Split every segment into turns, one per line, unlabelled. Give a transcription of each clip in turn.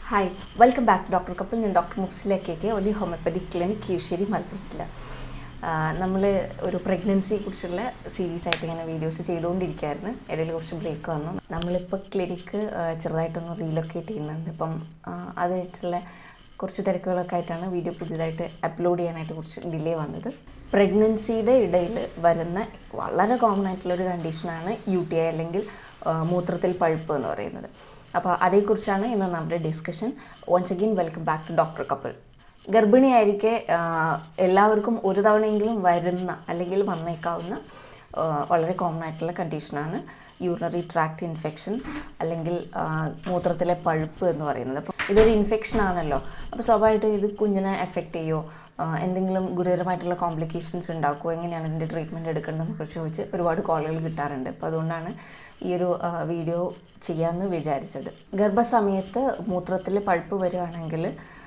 hi welcome back doctor couple ഞാൻ doctor Mufsila K K Oli homeopathic clinic Kizhisseri Malappuram ജില്ല നമ്മൾ ഒരു പ്രഗ്നൻസിയെ കുറിച്ചുള്ള സീരീസ് ആയിട്ട് ഇങ്ങനെ വീഡിയോസ് ചെയ്തുകൊണ്ടിരിക്കുകയായിരുന്നു ഇടയിൽ കുറച്ച് ബ്രേക്ക് വന്നു നമ്മളിപ്പോൾ ക്ലിനിക്ക് ചെറുതായിട്ടൊന്ന് റീലൊക്കേറ്റ് ചെയ്യുന്നുണ്ട് അപ്പം ആ, അതിനായിട്ടുള്ള കുറച്ച് തിരക്കുകളൊക്കെ ആയിട്ടാണ് വീഡിയോ പുതിയതായിട്ട് അപ്ലോഡ് ചെയ്യാനായിട്ട് കുറച്ച് ഡിലേ വന്നത് പ്രഗ്നൻസിയുടെ ഇടയിൽ വരുന്ന വളരെ കോമൺ ആയിട്ടുള്ളൊരു കണ്ടീഷനാണ് യു ടി ഐ അല്ലെങ്കിൽ ആ, മൂത്രത്തിൽ പഴുപ്പ് എന്ന് പറയുന്നത് അപ്പോൾ അതേക്കുറിച്ചാണ് ഇന്ന് നമ്മുടെ discussion once again welcome back to doctor couple ഗർഭിണിയായിരിക്കെ ആ, എല്ലാവർക്കും ഒരു തവണയെങ്കിലും വരുന്ന അല്ലെങ്കിൽ വന്നേക്കാവുന്ന ആ, വളരെ കോമൺ ആയിട്ടുള്ള കണ്ടീഷനാണ് യൂറിനറി ട്രാക്ട് ഇൻഫെക്ഷൻ അല്ലെങ്കിൽ ആ, മൂത്രത്തിലെ പഴുപ്പ് എന്ന് പറയുന്നത് അപ്പോൾ ഇതൊരു ഇൻഫെക്ഷൻ ആണല്ലോ അപ്പോൾ സ്വാഭാവികമായിട്ടും ഇത് കുഞ്ഞിനെ എഫക്റ്റ് ചെയ്യുമോ ആ, എന്തെങ്കിലും ഗുരുതരമായിട്ടുള്ള കോംപ്ലിക്കേഷൻസ് ഉണ്ടാക്കുമോ എങ്ങനെയാണ് ഇതിൻ്റെ ട്രീറ്റ്മെൻറ്റ് എടുക്കേണ്ടതെന്ന് കുറിച്ച് ചോദിച്ച് ഒരുപാട് കോളുകൾ കിട്ടാറുണ്ട് അപ്പോൾ അതുകൊണ്ടാണ് ഈ ഒരു ആ, വീഡിയോ ചെയ്യാമെന്ന് വിചാരിച്ചത് ഗർഭസമയത്ത് മൂത്രത്തിൽ പഴുപ്പ് വരികയാണെങ്കിൽ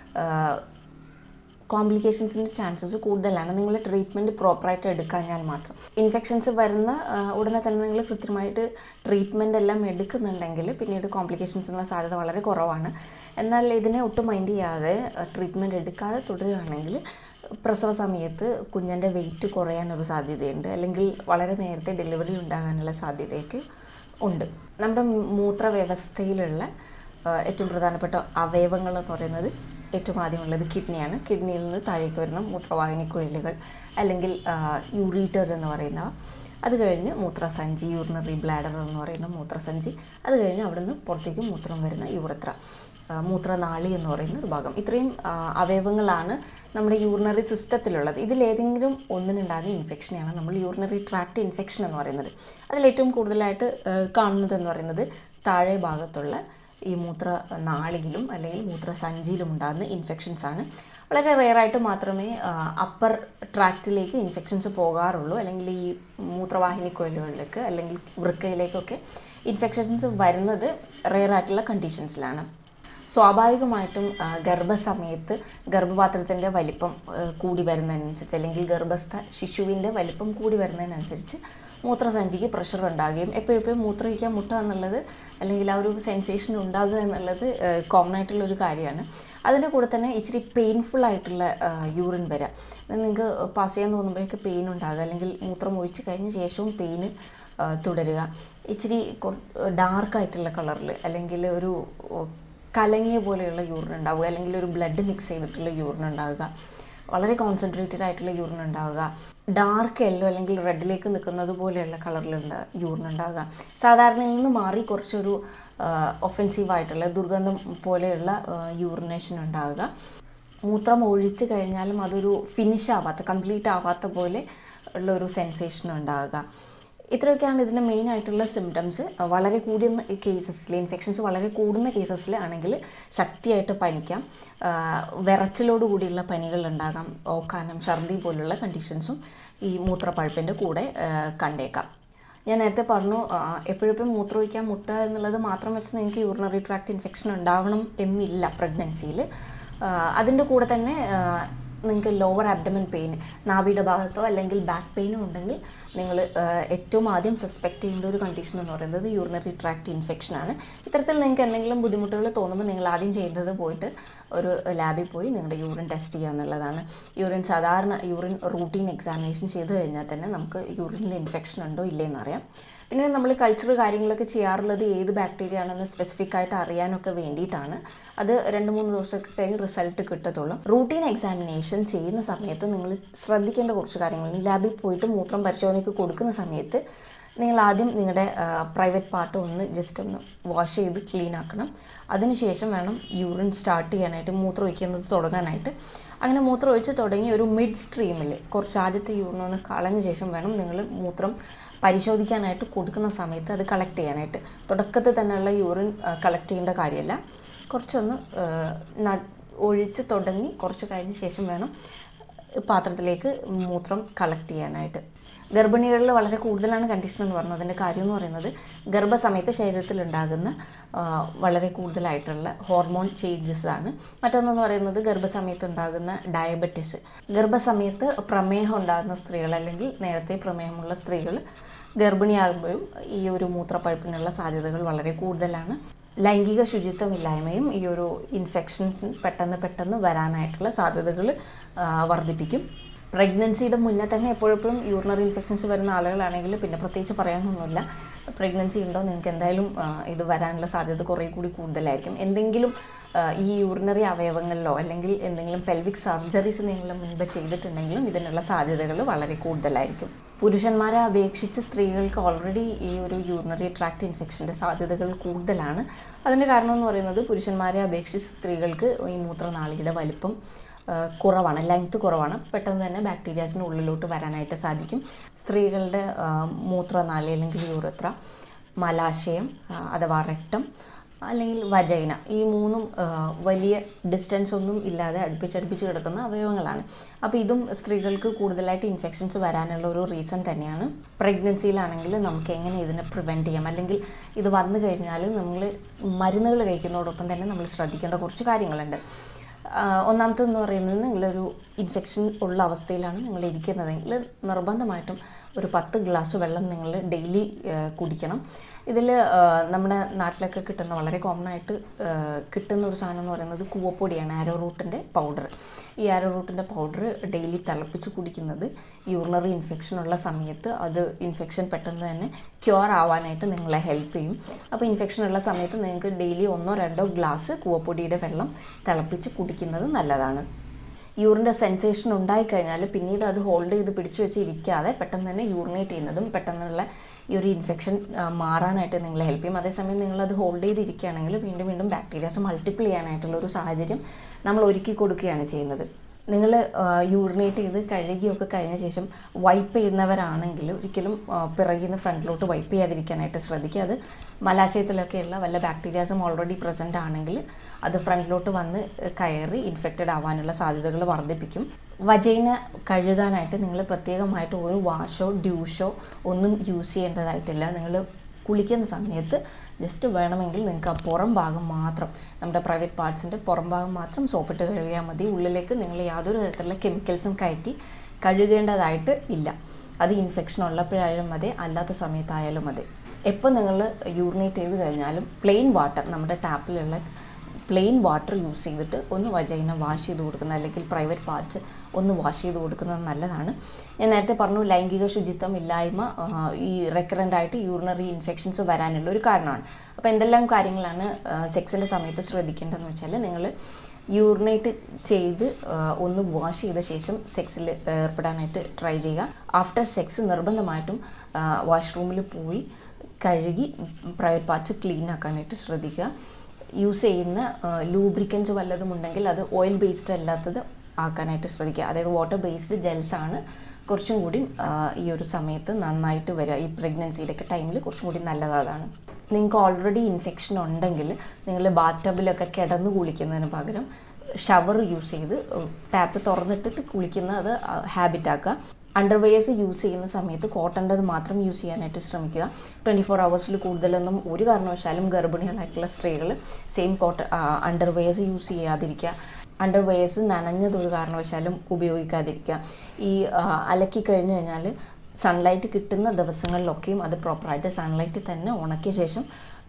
കോംപ്ലിക്കേഷൻസിൻ്റെ ചാൻസസ് കൂടുതലാണ് നിങ്ങൾ ട്രീറ്റ്മെൻറ്റ് പ്രോപ്പറായിട്ട് എടുക്കാഞ്ഞാൽ മാത്രം ഇൻഫെക്ഷൻസ് വരുന്ന ആ, ഉടനെ തന്നെ നിങ്ങൾ കൃത്യമായിട്ട് ട്രീറ്റ്മെൻ്റ് എല്ലാം എടുക്കുന്നുണ്ടെങ്കിൽ പിന്നീട് കോംപ്ലിക്കേഷൻസിനുള്ള സാധ്യത വളരെ കുറവാണ് എന്നാൽ ഇതിനെ ഒട്ടും മൈൻഡ് ചെയ്യാതെ ട്രീറ്റ്മെൻറ്റ് എടുക്കാതെ തുടരുകയാണെങ്കിൽ പ്രസവ സമയത്ത് കുഞ്ഞിൻ്റെ വെയിറ്റ് കുറയാനൊരു സാധ്യതയുണ്ട് അല്ലെങ്കിൽ വളരെ നേരത്തെ ഡെലിവറി ഉണ്ടാകാനുള്ള സാധ്യതയൊക്കെ ഉണ്ട് നമ്മുടെ മൂത്രവ്യവസ്ഥയിലുള്ള ആ, ഏറ്റവും പ്രധാനപ്പെട്ട അവയവങ്ങൾ എന്ന് പറയുന്നത് ഏറ്റവും ആദ്യമുള്ളത് കിഡ്നിയാണ് കിഡ്നിയിൽ നിന്ന് താഴേക്ക് വരുന്ന മൂത്രവാഹിനി കുഴലുകൾ അല്ലെങ്കിൽ യൂറീറ്റേഴ്സ് എന്ന് പറയുന്നവ അത് കഴിഞ്ഞ് മൂത്രസഞ്ചി യൂറിനറി ബ്ലാഡർ എന്ന് പറയുന്ന മൂത്രസഞ്ചി അത് കഴിഞ്ഞ് അവിടെ നിന്ന് പുറത്തേക്ക് മൂത്രം വരുന്ന യൂറത്ര ആ, മൂത്രനാളി എന്ന് പറയുന്ന ഒരു ഭാഗം ഇത്രയും ആ, അവയവങ്ങളാണ് നമ്മുടെ യൂറിനറി സിസ്റ്റത്തിലുള്ളത് ഇതിലേതെങ്കിലും ഒന്നിനുണ്ടാകുന്ന ഇൻഫെക്ഷനെയാണ് നമ്മൾ യൂറിനറി ട്രാക്ട് ഇൻഫെക്ഷൻ എന്ന് പറയുന്നത് അതിലേറ്റവും കൂടുതലായിട്ട് ആ, കാണുന്നത് എന്ന് പറയുന്നത് താഴെ ഭാഗത്തുള്ള ഈ മൂത്ര നാളിയിലും അല്ലെങ്കിൽ മൂത്രസഞ്ചിയിലും ഉണ്ടാകുന്ന ഇൻഫെക്ഷൻസ് ആണ് വളരെ റെയറായിട്ട് മാത്രമേ അപ്പർ ട്രാക്റ്റിലേക്ക് ഇൻഫെക്ഷൻസ് പോകാറുള്ളൂ അല്ലെങ്കിൽ ഈ മൂത്രവാഹിനി കുഴലുകളിലേക്ക് അല്ലെങ്കിൽ വൃക്കയിലേക്കൊക്കെ ഇൻഫെക്ഷൻസ് വരുന്നത് റെയറായിട്ടുള്ള കണ്ടീഷൻസിലാണ് സ്വാഭാവികമായിട്ടും ആ, ഗർഭസമയത്ത് ഗർഭപാത്രത്തിൻ്റെ വലിപ്പം ആ, കൂടി വരുന്നതിനനുസരിച്ച് അല്ലെങ്കിൽ ഗർഭസ്ഥ ശിശുവിൻ്റെ വലിപ്പം കൂടി വരുന്നതിനനുസരിച്ച് മൂത്രസഞ്ചിക്ക് പ്രഷർ ഉണ്ടാകുകയും എപ്പോഴെപ്പോഴും മൂത്രമൊഴിക്കാൻ മുട്ടുക എന്നുള്ളത് അല്ലെങ്കിൽ ആ ഒരു സെൻസേഷൻ ഉണ്ടാകുക എന്നുള്ളത് കോമൺ ആയിട്ടുള്ള ഒരു കാര്യമാണ് അതിൻ്റെ കൂടെ തന്നെ ഇച്ചിരി പെയിൻഫുൾ ആയിട്ടുള്ള യൂറിൻ വരിക നിങ്ങൾക്ക് പാസ് ചെയ്യാൻ തോന്നുമ്പോഴേക്ക് പെയിൻ ഉണ്ടാകുക അല്ലെങ്കിൽ മൂത്രം ഒഴിച്ച് കഴിഞ്ഞ ശേഷവും പെയിന് തുടരുക ഇച്ചിരി ഡാർക്കായിട്ടുള്ള കളറിൽ അല്ലെങ്കിൽ ഒരു ഓ, കലങ്ങിയ പോലെയുള്ള യൂറിൻ ഉണ്ടാവുക അല്ലെങ്കിൽ ഒരു ബ്ലഡ് മിക്സ് ചെയ്തിട്ടുള്ള യൂറിൻ ഉണ്ടാവുക വളരെ കോൺസെൻട്രേറ്റഡ് ആയിട്ടുള്ള യൂറിൻ ഉണ്ടാവുക ഡാർക്ക് യെല്ലോ അല്ലെങ്കിൽ റെഡിലേക്ക് നിൽക്കുന്നത് പോലെയുള്ള കളറിലുണ്ട് യൂറിൻ ഉണ്ടാവുക സാധാരണയിൽ നിന്ന് മാറി കുറച്ചൊരു ഒഫെൻസീവ് ആയിട്ടുള്ള ദുർഗന്ധം പോലെയുള്ള യൂറിനേഷൻ ഉണ്ടാവുക മൂത്രം ഒഴിച്ച് കഴിഞ്ഞാലും അതൊരു ഫിനിഷ് ആവാത്ത കംപ്ലീറ്റ് ആവാത്ത പോലെ ഉള്ള ഒരു സെൻസേഷൻ ഉണ്ടാവുക ഇത്രയൊക്കെയാണ് ഇതിൻ്റെ മെയിൻ ആയിട്ടുള്ള സിംറ്റംസ് വളരെ കൂടുന്ന കേസസിൽ ഇൻഫെക്ഷൻസ് വളരെ കൂടുന്ന കേസസിൽ ആണെങ്കിൽ ശക്തിയായിട്ട് പനിക്കാം ആ, വിറച്ചിലോട് കൂടിയുള്ള പനികൾ ഉണ്ടാകാം ഓക്കാനം ഛർദി പോലുള്ള കണ്ടീഷൻസും ഈ മൂത്രപ്പഴുപ്പിൻ്റെ കൂടെ ആ, കണ്ടേക്കാം ഞാൻ നേരത്തെ പറഞ്ഞു ആ, എപ്പോഴെപ്പോഴും മൂത്രമൊഴിക്കാൻ മുട്ടുക എന്നുള്ളത് മാത്രം വെച്ച് നിങ്ങൾക്ക് യൂറിനറി ട്രാക്ട് ഇൻഫെക്ഷൻ ഉണ്ടാവണം എന്നില്ല പ്രഗ്നൻസിയിൽ അതിൻ്റെ കൂടെ തന്നെ ആ, നിങ്ങൾക്ക് ലോവർ ആബ്ഡമൻ പെയിൻ നാഭിയുടെ ഭാഗത്തോ അല്ലെങ്കിൽ ബാക്ക് പെയിനോ ഉണ്ടെങ്കിൽ നിങ്ങൾ ഏറ്റവും ആദ്യം സസ്പെക്ട് ചെയ്യേണ്ട ഒരു കണ്ടീഷൻ എന്ന് പറയുന്നത് യൂറിനറി ട്രാക്ട് ഇൻഫെക്ഷൻ ആണ് ഇത്തരത്തിൽ നിങ്ങൾക്ക് എന്തെങ്കിലും ബുദ്ധിമുട്ടുകൾ തോന്നുമ്പോൾ നിങ്ങൾ ആദ്യം ചെയ്യേണ്ടത് പോയിട്ട് ഒരു ലാബിൽ പോയി നിങ്ങളുടെ യൂറിൻ ടെസ്റ്റ് ചെയ്യുക എന്നുള്ളതാണ് യൂറിൻ സാധാരണ യൂറിൻ റൂട്ടീൻ എക്സാമിനേഷൻ ചെയ്ത് കഴിഞ്ഞാൽ തന്നെ നമുക്ക് യൂറിനിൽ ഇൻഫെക്ഷൻ ഉണ്ടോ ഇല്ലേന്ന് അറിയാം പിന്നെ നമ്മൾ കൾച്ചർ കാര്യങ്ങളൊക്കെ ചെയ്യാറുള്ളത് ഏത് ബാക്ടീരിയ ആണെന്ന് സ്പെസിഫിക് ആയിട്ട് അറിയാനൊക്കെ വേണ്ടിയിട്ടാണ് അത് രണ്ട് മൂന്ന് ദിവസമൊക്കെ കഴിഞ്ഞ് റിസൾട്ട് കിട്ടത്തുള്ളൂ റൂട്ടീൻ എക്സാമിനേഷൻ ചെയ്യുന്ന സമയത്ത് നിങ്ങൾ ശ്രദ്ധിക്കേണ്ട കുറച്ച് കാര്യങ്ങൾ ലാബിൽ പോയിട്ട് മൂത്രം പരിശോധനയ്ക്ക് കൊടുക്കുന്ന സമയത്ത് നിങ്ങൾ ആദ്യം നിങ്ങളുടെ പ്രൈവറ്റ് പാർട്ട് ഒന്ന് ജസ്റ്റ് ഒന്ന് വാഷ് ചെയ്ത് ക്ലീൻ ആക്കണം അതിനുശേഷം വേണം യൂറിൻ സ്റ്റാർട്ട് ചെയ്യാനായിട്ട് മൂത്രം ഒഴിക്കുന്നത് തുടങ്ങാനായിട്ട് അങ്ങനെ മൂത്രം ഒഴിച്ച് തുടങ്ങി ഒരു മിഡ് സ്ട്രീമിൽ കുറച്ച് ആദ്യത്തെ യൂറിൻ ഒന്ന് കളഞ്ഞ ശേഷം വേണം നിങ്ങൾ മൂത്രം പരിശോധിക്കാനായിട്ട് കൊടുക്കുന്ന സമയത്ത് അത് കളക്ട് ചെയ്യാനായിട്ട് തുടക്കത്തിൽ തന്നെയുള്ള യൂറിൻ കളക്ട് ചെയ്യേണ്ട കാര്യമല്ല കുറച്ചൊന്ന് ആ, ന- ഒഴിച്ച് തുടങ്ങി കുറച്ച് കഴിഞ്ഞ ശേഷം വേണം പാത്രത്തിലേക്ക് മൂത്രം കളക്ട് ചെയ്യാനായിട്ട് ഗർഭിണികളിൽ വളരെ കൂടുതലാണ് കണ്ടീഷൻ എന്ന് പറഞ്ഞു അതിൻ്റെ കാര്യം എന്ന് പറയുന്നത് ഗർഭസമയത്ത് ശരീരത്തിൽ ഉണ്ടാകുന്ന ആ, വളരെ കൂടുതലായിട്ടുള്ള ഹോർമോൺ ചേഞ്ചസ് ആണ് മറ്റൊന്നെന്ന് പറയുന്നത് ഗർഭസമയത്ത് ഉണ്ടാകുന്ന ഡയബറ്റിസ് ഗർഭസമയത്ത് പ്രമേഹം ഉണ്ടാകുന്ന സ്ത്രീകൾ അല്ലെങ്കിൽ നേരത്തെ പ്രമേഹമുള്ള സ്ത്രീകൾ ഗർഭിണിയാകുമ്പോഴും ഈ ഒരു മൂത്രപ്പഴുപ്പിനുള്ള സാധ്യതകൾ വളരെ കൂടുതലാണ് ലൈംഗിക ശുചിത്വമില്ലായ്മയും ഈ ഒരു ഇൻഫെക്ഷൻസ് പെട്ടെന്ന് പെട്ടെന്ന് വരാനായിട്ടുള്ള സാധ്യതകൾ വർദ്ധിപ്പിക്കും പ്രഗ്നൻസിയുടെ മുന്നേ തന്നെ എപ്പോഴെപ്പോഴും യൂറിനറി ഇൻഫെക്ഷൻസ് വരുന്ന ആളുകളാണെങ്കിൽ പിന്നെ പ്രത്യേകിച്ച് പറയാനൊന്നുമില്ല പ്രഗ്നൻസി ഉണ്ടോ നിങ്ങൾക്ക് എന്തായാലും ആ, ഇത് വരാനുള്ള സാധ്യത കുറേ കൂടി കൂടുതലായിരിക്കും എന്തെങ്കിലും ആ, ഈ യൂറിനറി അവയവങ്ങളിലോ അല്ലെങ്കിൽ എന്തെങ്കിലും പെൽവിക് സർജറീസ് നിങ്ങൾ മുൻപ് ചെയ്തിട്ടുണ്ടെങ്കിലും ഇതിനുള്ള സാധ്യതകൾ വളരെ കൂടുതലായിരിക്കും പുരുഷന്മാരെ അപേക്ഷിച്ച് സ്ത്രീകൾക്ക് ഓൾറെഡി ഈ ഒരു യൂറിനറി ട്രാക്ട് ഇൻഫെക്ഷൻ്റെ സാധ്യതകൾ കൂടുതലാണ് അതിൻ്റെ കാരണം എന്ന് പറയുന്നത് പുരുഷന്മാരെ അപേക്ഷിച്ച് സ്ത്രീകൾക്ക് ഈ മൂത്രനാളിയുടെ വലിപ്പം ആ, കുറവാണ് ലെങ്ത് കുറവാണ് പെട്ടെന്ന് തന്നെ ബാക്ടീരിയാസിന് ഉള്ളിലോട്ട് വരാനായിട്ട് സാധിക്കും സ്ത്രീകളുടെ ആ, മൂത്രനാളി അല്ലെങ്കിൽ യൂറത്ര മലാശയം ആ, അഥവാ റെക്ടം അല്ലെങ്കിൽ വജൈന ഈ മൂന്നും ആ, വലിയ ഡിസ്റ്റൻസ് ഒന്നും ഇല്ലാതെ അടുപ്പിച്ചടുപ്പിച്ച് കിടക്കുന്ന അവയവങ്ങളാണ് അപ്പോൾ ഇതും സ്ത്രീകൾക്ക് കൂടുതലായിട്ട് ഇൻഫെക്ഷൻസ് വരാനുള്ള ഒരു റീസൺ തന്നെയാണ് പ്രഗ്നൻസിയിലാണെങ്കിൽ നമുക്ക് എങ്ങനെ ഇതിനെ പ്രിവെൻറ്റ് ചെയ്യാം അല്ലെങ്കിൽ ഇത് വന്നു കഴിഞ്ഞാൽ നമ്മൾ മരുന്നുകൾ കഴിക്കുന്നതോടൊപ്പം തന്നെ നമ്മൾ ശ്രദ്ധിക്കേണ്ട കുറച്ച് കാര്യങ്ങളുണ്ട് ആഹ് ഒന്നാമത്തെന്ന് പറയുന്നത് നിങ്ങളൊരു ഇൻഫെക്ഷൻ ഉള്ള അവസ്ഥയിലാണ് നിങ്ങൾ ഇരിക്കുന്നതെങ്കിൽ നിർബന്ധമായിട്ടും ഒരു പത്ത് ഗ്ലാസ് വെള്ളം നിങ്ങൾ ഡെയിലി കുടിക്കണം ഇതിൽ നമ്മുടെ നാട്ടിലൊക്കെ കിട്ടുന്ന വളരെ കോമൺ ആയിട്ട് ആഹ് കിട്ടുന്ന ഒരു സാധനം എന്ന് പറയുന്നത് കൂവപ്പൊടിയാണ് ആരോ റൂട്ടിൻ്റെ പൗഡർ ഈ ആരോ റൂട്ടിൻ്റെ പൗഡർ ഡെയിലി തിളപ്പിച്ച് കുടിക്കുന്നത് യൂറിനറി ഇൻഫെക്ഷൻ ഉള്ള സമയത്ത് അത് ഇൻഫെക്ഷൻ പെട്ടെന്ന് തന്നെ ക്യൂർ ആവാനായിട്ട് നിങ്ങളെ ഹെൽപ്പ് ചെയ്യും അപ്പോൾ ഇൻഫെക്ഷൻ ഉള്ള സമയത്ത് നിങ്ങൾക്ക് ഡെയിലി ഒന്നോ രണ്ടോ ഗ്ലാസ് കൂവപ്പൊടിയുടെ വെള്ളം തിളപ്പിച്ച് കുടിക്കുന്നത് നല്ലതാണ് യൂറിൻ്റെ സെൻസേഷൻ ഉണ്ടായിക്കഴിഞ്ഞാൽ പിന്നീട് അത് ഹോൾഡ് ചെയ്ത് പിടിച്ചു വെച്ച് ഇരിക്കാതെ പെട്ടെന്ന് തന്നെ യൂറിനേറ്റ് ചെയ്യുന്നതും പെട്ടെന്നുള്ള ഈ ഒരു ഇൻഫെക്ഷൻ മാറാനായിട്ട് നിങ്ങളെ ഹെൽപ്പ് ചെയ്യും അതേസമയം നിങ്ങളത് ഹോൾഡ് ചെയ്തിരിക്കുകയാണെങ്കിൽ വീണ്ടും വീണ്ടും ബാക്ടീരിയാസ് മൾട്ടിപ്പിൾ ചെയ്യാനായിട്ടുള്ള ഒരു സാഹചര്യം നമ്മൾ ഒരുക്കി കൊടുക്കുകയാണ് ചെയ്യുന്നത് നിങ്ങൾ യൂറിനേറ്റ് ചെയ്ത് കഴുകിയൊക്കെ കഴിഞ്ഞ ശേഷം വൈപ്പ് ചെയ്യുന്നവരാണെങ്കിൽ ഒരിക്കലും ആ, പിറകിൽ നിന്ന് ഫ്രണ്ടിലോട്ട് വൈപ്പ് ചെയ്യാതിരിക്കാനായിട്ട് ശ്രദ്ധിക്കുക അത് മലാശയത്തിലൊക്കെയുള്ള വല്ല ബാക്ടീരിയാസും ഓൾറെഡി പ്രസൻ്റ് ആണെങ്കിൽ അത് ഫ്രണ്ടിലോട്ട് വന്ന് കയറി ഇൻഫെക്റ്റഡ് ആവാനുള്ള സാധ്യതകൾ വർദ്ധിപ്പിക്കും വജൈന കഴുകാനായിട്ട് നിങ്ങൾ പ്രത്യേകമായിട്ട് ഒരു വാഷോ ഡ്യൂഷോ ഒന്നും യൂസ് ചെയ്യേണ്ടതായിട്ടില്ല നിങ്ങൾ കുളിക്കുന്ന സമയത്ത് ജസ്റ്റ് വേണമെങ്കിൽ നിങ്ങൾക്ക് ആ പുറം ഭാഗം മാത്രം നമ്മുടെ പ്രൈവറ്റ് പാർട്സിൻ്റെ പുറം ഭാഗം മാത്രം സോപ്പിട്ട് കഴുകിയാൽ മതി ഉള്ളിലേക്ക് നിങ്ങൾ യാതൊരു തരത്തിലുള്ള കെമിക്കൽസും കയറ്റി കഴുകേണ്ടതായിട്ട് ഇല്ല അത് ഇൻഫെക്ഷൻ ഉള്ളപ്പോഴായാലും മതി അല്ലാത്ത സമയത്തായാലും മതി എപ്പോൾ നിങ്ങൾ യൂറിനേറ്റ് ചെയ്ത് കഴിഞ്ഞാലും പ്ലെയിൻ വാട്ടർ നമ്മുടെ ടാപ്പിലുള്ള പ്ലെയിൻ വാട്ടർ യൂസ് ചെയ്തിട്ട് ഒന്ന് വജൈന വാഷ് ചെയ്ത് കൊടുക്കുന്നത് അല്ലെങ്കിൽ പ്രൈവറ്റ് പാർട്സ് ഒന്ന് വാഷ് ചെയ്ത് കൊടുക്കുന്നത് നല്ലതാണ് ഞാൻ നേരത്തെ പറഞ്ഞു ലൈംഗിക ശുചിത്വം ഇല്ലായ്മ ആ, ഈ റെക്കറൻ്റ് ആയിട്ട് യൂറിനറി ഇൻഫെക്ഷൻസ് വരാനുള്ള ഒരു കാരണമാണ് അപ്പോൾ എന്തെല്ലാം കാര്യങ്ങളാണ് സെക്സിൻ്റെ സമയത്ത് ശ്രദ്ധിക്കേണ്ടതെന്ന് വെച്ചാൽ നിങ്ങൾ യൂറിനേറ്റ് ചെയ്ത് ആ, ഒന്ന് വാഷ് ചെയ്ത ശേഷം സെക്സിൽ ഏർപ്പെടാനായിട്ട് ട്രൈ ചെയ്യുക ആഫ്റ്റർ സെക്സ് നിർബന്ധമായിട്ടും വാഷ്റൂമിൽ പോയി കഴുകി പ്രൈവറ്റ് പാർട്സ് ക്ലീൻ ആക്കാനായിട്ട് ശ്രദ്ധിക്കുക യൂസ് ചെയ്യുന്ന ലൂബ്രിക്കൻസ് വല്ലതും ഉണ്ടെങ്കിൽ അത് ഓയിൽ ബേസ്ഡ് അല്ലാത്തത് ആക്കാനായിട്ട് ശ്രദ്ധിക്കുക അതായത് വാട്ടർ ബേസ്ഡ് ജെൽസ് ആണ് കുറച്ചും കൂടി ആ, ഈ ഒരു സമയത്ത് നന്നായിട്ട് വരിക ഈ പ്രഗ്നൻസിയിലൊക്കെ ടൈമിൽ കുറച്ചും കൂടി നല്ലതാണ് നിങ്ങൾക്ക് ഓൾറെഡി ഇൻഫെക്ഷൻ ഉണ്ടെങ്കിൽ നിങ്ങൾ ബാത്ത് ടബിലൊക്കെ കിടന്ന് കുളിക്കുന്നതിന് പകരം ഷവർ യൂസ് ചെയ്ത് ടാപ്പ് തുറന്നിട്ടിട്ട് കുളിക്കുന്നത് ഹാബിറ്റ് ആക്കുക അണ്ടർവെയേഴ്സ് യൂസ് ചെയ്യുന്ന സമയത്ത് കോട്ടൻ്റെത് മാത്രം യൂസ് ചെയ്യാനായിട്ട് ശ്രമിക്കുക ട്വൻറ്റി ഫോർ അവേഴ്സിൽ കൂടുതലൊന്നും ഒരു കാരണവശാലും ഗർഭിണികളായിട്ടുള്ള സ്ത്രീകൾ സെയിം കോട്ട അണ്ടർവെയേഴ്സ് യൂസ് ചെയ്യാതിരിക്കുക അണ്ടർവെയേഴ്സ് നനഞ്ഞത് ഒരു കാരണവശാലും ഉപയോഗിക്കാതിരിക്കുക ഈ ആ, അലക്കി കഴിഞ്ഞ് കഴിഞ്ഞാൽ സൺലൈറ്റ് കിട്ടുന്ന ദിവസങ്ങളിലൊക്കെയും അത് പ്രോപ്പറായിട്ട് സൺലൈറ്റിൽ തന്നെ ഉണക്കിയ ശേഷം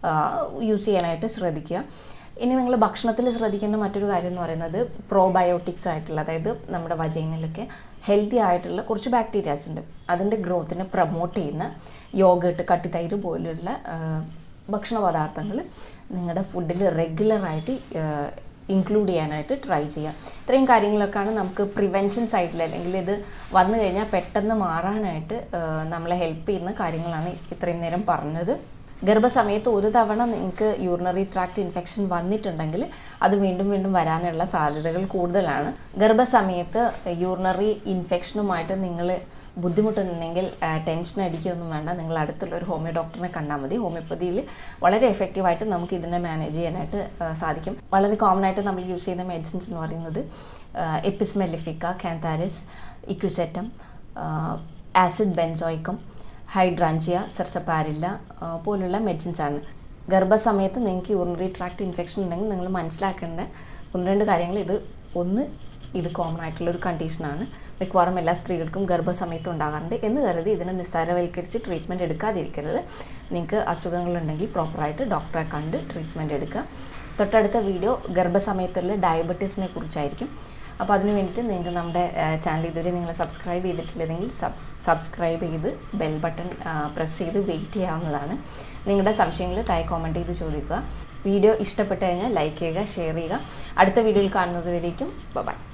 യൂസ് ചെയ്യാനായിട്ട് ശ്രദ്ധിക്കുക ഇനി നിങ്ങൾ ഭക്ഷണത്തിൽ ശ്രദ്ധിക്കേണ്ട മറ്റൊരു കാര്യം എന്ന് പറയുന്നത് പ്രോബയോട്ടിക്സ് ആയിട്ടുള്ള അതായത് നമ്മുടെ വജൈനിലൊക്കെ ഹെൽത്തി ആയിട്ടുള്ള കുറച്ച് ബാക്ടീരിയാസ് ഉണ്ട് അതിൻ്റെ ഗ്രോത്തിനെ പ്രൊമോട്ട് ചെയ്യുന്ന യോഗട്ട് കട്ടിത്തൈര് പോലുള്ള ആ, ഭക്ഷണ പദാർത്ഥങ്ങൾ നിങ്ങളുടെ ഫുഡിൽ റെഗുലറായിട്ട് ഇൻക്ലൂഡ് ചെയ്യാനായിട്ട് ട്രൈ ചെയ്യുക ഇത്രയും കാര്യങ്ങളൊക്കെയാണ് നമുക്ക് പ്രിവെൻഷൻ സൈഡിൽ അല്ലെങ്കിൽ ഇത് വന്നു കഴിഞ്ഞാൽ പെട്ടെന്ന് മാറാനായിട്ട് ആ, നമ്മളെ ഹെൽപ്പ് ചെയ്യുന്ന കാര്യങ്ങളാണ് ഇത്രയും നേരം പറഞ്ഞത് ഗർഭസമയത്ത് ഒരു തവണ നിങ്ങൾക്ക് യൂറിനറി ട്രാക്ട് ഇൻഫെക്ഷൻ വന്നിട്ടുണ്ടെങ്കിൽ അത് വീണ്ടും വീണ്ടും വരാനുള്ള സാധ്യതകൾ കൂടുതലാണ് ഗർഭസമയത്ത് യൂറിനറി ഇൻഫെക്ഷനുമായിട്ട് നിങ്ങൾ ബുദ്ധിമുട്ടുന്നുണ്ടെങ്കിൽ ടെൻഷൻ അടിക്കുകയൊന്നും വേണ്ട നിങ്ങൾ അടുത്തുള്ള ഒരു ഹോമിയോ ഡോക്ടറിനെ കണ്ടാൽ മതി ഹോമിയോപ്പതിയിൽ വളരെ എഫക്റ്റീവായിട്ട് നമുക്ക് ഇതിനെ മാനേജ് ചെയ്യാനായിട്ട് ആ, സാധിക്കും വളരെ കോമൺ ആയിട്ട് നമ്മൾ യൂസ് ചെയ്യുന്ന മെഡിസിൻസ് എന്ന് പറയുന്നത് apis mellifica cantharis equisetum acid benzoicum hydrangea sarsaparilla ആ, പോലുള്ള മെഡിസിൻസ് ആണ് ഗർഭസമയത്ത് നിങ്ങൾക്ക് യൂറിനറി ട്രാക്ട് ഇൻഫെക്ഷൻ ഉണ്ടെങ്കിൽ നിങ്ങൾ മനസ്സിലാക്കേണ്ട ഒന്ന് രണ്ട് കാര്യങ്ങൾ ഇത് ഒന്ന് ഇത് കോമൺ ആയിട്ടുള്ള ഒരു കണ്ടീഷനാണ് മിക്കവാറും എല്ലാ സ്ത്രീകൾക്കും ഗർഭസമയത്ത് ഉണ്ടാകാറുണ്ട് എന്ന് കരുതി ഇതിനെ നിസ്സാരവൽക്കരിച്ച് ട്രീറ്റ്മെൻറ്റ് എടുക്കാതിരിക്കരുത് നിങ്ങൾക്ക് അസുഖങ്ങളുണ്ടെങ്കിൽ പ്രോപ്പറായിട്ട് ഡോക്ടറെ കണ്ട് ട്രീറ്റ്മെൻറ്റ് എടുക്കുക തൊട്ടടുത്ത വീഡിയോ ഗർഭസമയത്തുള്ള ഡയബറ്റീസിനെ കുറിച്ചായിരിക്കും അപ്പോൾ അതിന് വേണ്ടിയിട്ട് നിങ്ങൾക്ക് നമ്മുടെ ചാനൽ ഇതുവരെ നിങ്ങൾ സബ്സ്ക്രൈബ് ചെയ്തിട്ടില്ലെങ്കിൽ സബ്സ് സബ്സ്ക്രൈബ് ചെയ്ത് ബെൽ ബട്ടൺ പ്രസ് ചെയ്ത് വെയിറ്റ് ചെയ്യാവുന്നതാണ് നിങ്ങളുടെ സംശയങ്ങൾ താഴെ കോമൻറ്റ് ചെയ്ത് ചോദിക്കുക വീഡിയോ ഇഷ്ടപ്പെട്ട് കഴിഞ്ഞാൽ ലൈക്ക് ചെയ്യുക ഷെയർ ചെയ്യുക അടുത്ത വീഡിയോയിൽ കാണുന്നത് വരേക്കും ബൈ